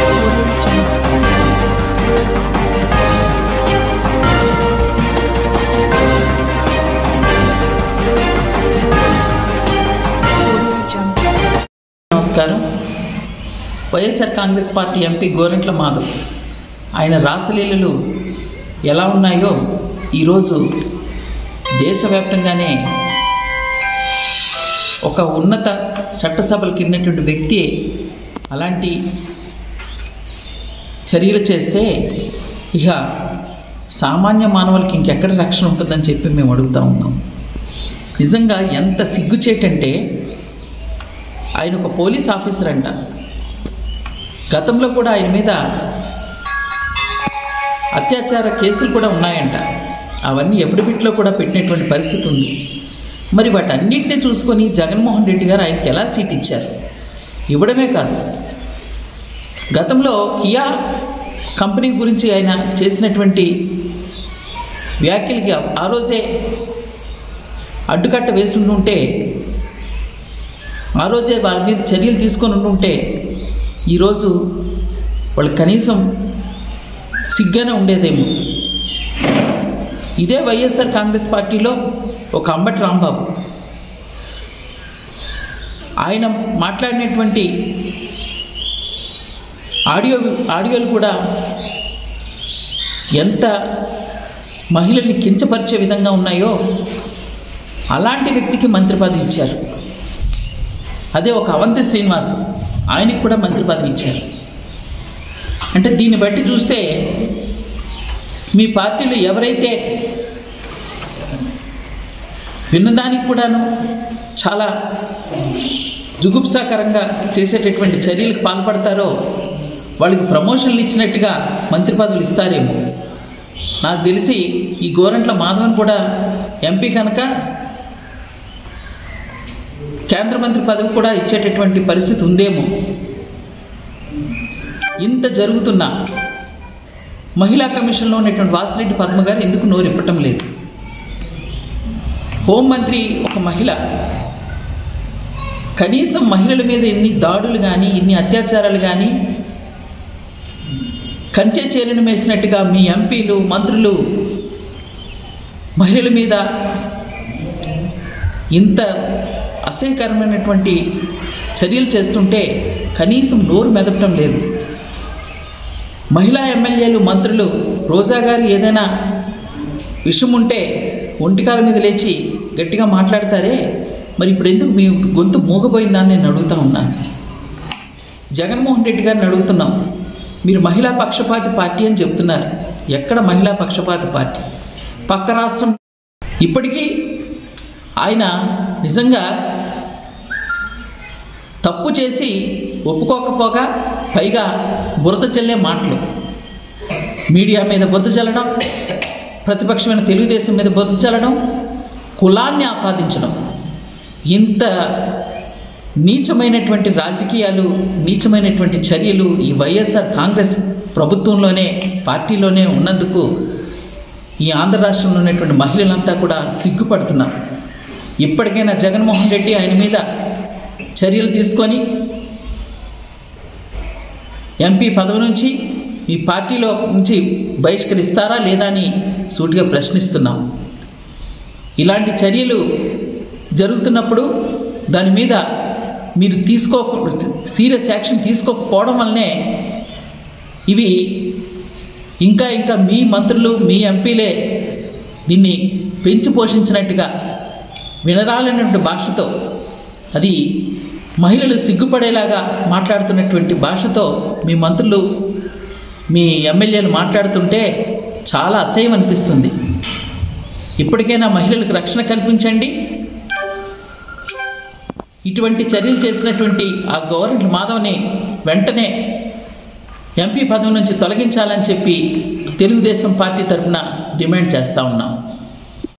నమస్కారం YSR Congress party MP Gorantla Madhav ఆయన రాసలీలలు ఎలా ఉన్నాయో ఈరోజు దేశవ్యాప్తంగానే ఒక ఉన్నత చట్టసభలకు వెళ్ళినటువంటి వ్యక్తి అలాంటి చర్యలు చేస్తే ఇక సామాన్య మానవులకి ఇంకెక్కడ రక్షణ ఉంటుందని చెప్పి మేము అడుగుతా ఉన్నాం నిజంగా ఎంత సిగ్గుచేటంటే ఆయన ఒక పోలీస్ ఆఫీసర్ అంట గతంలో కూడా ఆయన మీద అత్యాచార కేసులు కూడా ఉన్నాయంట అవన్నీ ఎఫిడవిట్లో కూడా పెట్టినటువంటి పరిస్థితి ఉంది మరి వాటన్నిటిని చూసుకొని జగన్మోహన్ రెడ్డి గారు ఆయనకి ఎలా సీట్ ఇచ్చారు ఇవ్వడమే కాదు గతంలో కియా కంపెనీ గురించి ఆయన చేసినటువంటి వ్యాఖ్యలకి ఆ రోజే అడ్డుకట్ట వేసి ఉంటే ఆ రోజే వాళ్ళ మీద చర్యలు తీసుకొని ఉంటే ఈరోజు వాళ్ళు కనీసం సిగ్గానే ఉండేదేమో ఇదే వైఎస్ఆర్ కాంగ్రెస్ పార్టీలో ఒక అంబటి రాంబాబు ఆయన మాట్లాడినటువంటి ఆడియో ఆడియోలు కూడా ఎంత మహిళల్ని కించపరిచే విధంగా ఉన్నాయో అలాంటి వ్యక్తికి మంత్రి పదవి ఇచ్చారు అదే ఒక అవంతి శ్రీనివాస్ ఆయనకి కూడా మంత్రి పదవి ఇచ్చారు అంటే దీన్ని బట్టి చూస్తే మీ పార్టీలో ఎవరైతే విన్నదానికి కూడాను చాలా జుగుప్సాకరంగా చేసేటటువంటి చర్యలకు పాల్పడతారో వాళ్ళకి ప్రమోషన్లు ఇచ్చినట్టుగా మంత్రి పదవులు ఇస్తారేమో నాకు తెలిసి ఈ గోరంట్ల మాధవన్ కూడా ఎంపీ కనుక కేంద్ర మంత్రి పదవి కూడా ఇచ్చేటటువంటి పరిస్థితి ఉందేమో ఇంత జరుగుతున్నా మహిళా కమిషన్లో ఉన్నటువంటి వాసిరెడ్డి పద్మ గారు ఎందుకు నోరిప్పటం లేదు హోంమంత్రి ఒక మహిళ కనీసం మహిళల మీద ఎన్ని దాడులు కానీ ఇన్ని అత్యాచారాలు కానీ కంచె చేరిన వేసినట్టుగా మీ ఎంపీలు మంత్రులు మహిళల మీద ఇంత అసహ్యకరమైనటువంటి చర్యలు చేస్తుంటే కనీసం నోరు మెదపడం లేదు మహిళా ఎమ్మెల్యేలు మంత్రులు రోజా గారు ఏదైనా విషయం ఉంటే ఒంటికాల మీద లేచి గట్టిగా మాట్లాడతారే మరి ఇప్పుడు ఎందుకు మీ గొంతు మూగపోయిందా అని నేను అడుగుతా ఉన్నాను జగన్మోహన్ రెడ్డి గారిని అడుగుతున్నాం మీరు మహిళా పక్షపాతి పార్టీ అని చెప్తున్నారు ఎక్కడ మహిళా పక్షపాతి పార్టీ పక్క రాష్ట్రం ఇప్పటికీ ఆయన నిజంగా తప్పు చేసి ఒప్పుకోకపోగా పైగా బురద చల్లే మాటలు మీడియా మీద బురద చల్లడం ప్రతిపక్షమైన తెలుగుదేశం మీద బురద చల్లడం కులాన్ని ఆపాదించడం ఇంత నీచమైనటువంటి రాజకీయాలు నీచమైనటువంటి చర్యలు ఈ వైఎస్ఆర్ కాంగ్రెస్ ప్రభుత్వంలోనే పార్టీలోనే ఉన్నందుకు ఈ ఆంధ్ర రాష్ట్రంలో ఉన్నటువంటి మహిళలంతా కూడా సిగ్గుపడుతున్నారు ఇప్పటికైనా జగన్మోహన్ రెడ్డి ఆయన మీద చర్యలు తీసుకొని ఎంపీ పదవి నుంచి మీ పార్టీలో నుంచి బహిష్కరిస్తారా లేదా అని సూటిగా ప్రశ్నిస్తున్నాం ఇలాంటి చర్యలు జరుగుతున్నప్పుడు దాని మీద మీరు తీసుకో సీరియస్ యాక్షన్ తీసుకోకపోవడం వల్లనే ఇవి ఇంకా ఇంకా మీ మంత్రులు మీ ఎంపీలే దీన్ని పెంచి పోషించినట్టుగా వినరాలన్నటువంటి భాషతో అది మహిళలు సిగ్గుపడేలాగా మాట్లాడుతున్నటువంటి భాషతో మీ మంత్రులు మీ ఎమ్మెల్యేలు మాట్లాడుతుంటే చాలా అసహ్యం అనిపిస్తుంది ఇప్పటికైనా మహిళలకు రక్షణ కల్పించండి ఇటువంటి చర్యలు చేసినటువంటి ఆ గవర్నమెంట్ మాధవ్ని వెంటనే ఎంపీ పదవి నుంచి తొలగించాలని చెప్పి తెలుగుదేశం పార్టీ తరఫున డిమాండ్ చేస్తూ ఉన్నాం